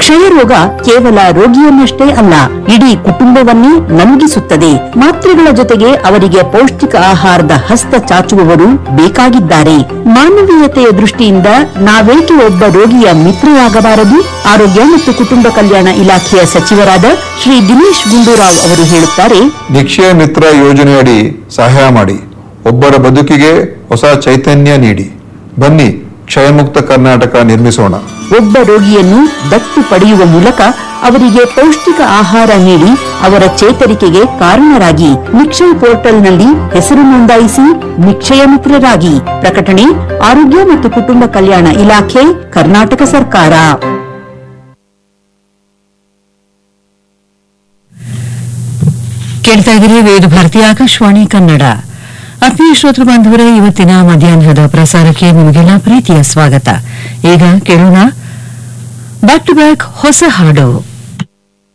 ಕ್ಷಯರೋಗ ಕೇವಲ ರೋಗಿಯನ್ನಷ್ಟೇ ಅಲ್ಲ ಇಡೀ ಕುಟುಂಬವನ್ನೇ ನಲುಗಿಸುತ್ತದೆ ಮಾತ್ರೆಗಳ ಜೊತೆಗೆ ಅವರಿಗೆ ಪೌಷ್ಟಿಕ ಆಹಾರದ ಹಸ್ತ ಚಾಚುವವರು ಬೇಕಾಗಿದ್ದಾರೆ ಮಾನವೀಯತೆಯ ದೃಷ್ಟಿಯಿಂದ ನಾವೇಕೆ ಒಬ್ಬ ರೋಗಿಯ ಮಿತ್ರರಾಗಬಾರದು ಆರೋಗ್ಯ ಮತ್ತು ಕುಟುಂಬ ಕಲ್ಯಾಣ ಇಲಾಖೆಯ ಸಚಿವರಾದ ಶ್ರೀ ದಿನೇಶ್ ಗುಂಡೂರಾವ್ ಅವರು ಹೇಳುತ್ತಾರೆ ನಿಕ್ಷಯ ಮಿತ್ರ ಯೋಜನೆಯಡಿ ಸಹಾಯ ಮಾಡಿ ಒಬ್ಬರ ಬದುಕಿಗೆ ಹೊಸ ಚೈತನ್ಯ ನೀಡಿ ಬನ್ನಿ ಕ್ಷಯಮುಕ್ತ ಕರ್ನಾಟಕ ನಿರ್ಮಿಸೋಣ ಒಬ್ಬ ರೋಗಿಯನ್ನು ದತ್ತು ಪಡೆಯುವ ಮೂಲಕ ಅವರಿಗೆ ಪೌಷ್ಟಿಕ ಆಹಾರ ನೀಡಿ ಅವರ ಚೇತರಿಕೆಗೆ ಕಾರಣರಾಗಿ ನಿಕ್ಷಯ್ ಪೋರ್ಟಲ್ನಲ್ಲಿ ಹೆಸರು ನೋಂದಾಯಿಸಿ ನಿಕ್ಷಯ ಮಿತ್ರರಾಗಿ ಪ್ರಕಟಣೆ ಆರೋಗ್ಯ ಮತ್ತು ಕುಟುಂಬ ಕಲ್ಯಾಣ ಇಲಾಖೆ ಕರ್ನಾಟಕ ಸರ್ಕಾರ ಕೇಳ್ತಾ ಇದ್ದೀರಿ ವೇದ ಭಾರತಿ ಆಕಾಶವಾಣಿ ಕನ್ನಡ ಆತ್ಮೀಯ ಶ್ರೋತೃ ಬಾಂಧವರೇ ಇವತ್ತಿನ ಮಧ್ಯಾಹ್ನದ ಪ್ರಸಾರಕ್ಕೆ ನಿಮಗೆಲ್ಲ ಪ್ರೀತಿಯ ಸ್ವಾಗತ ಈಗ ಕೇಳೋಣ ಬ್ಯಾಕ್ ಟು ಬ್ಯಾಕ್ ಹೊಸ ಹಾಡು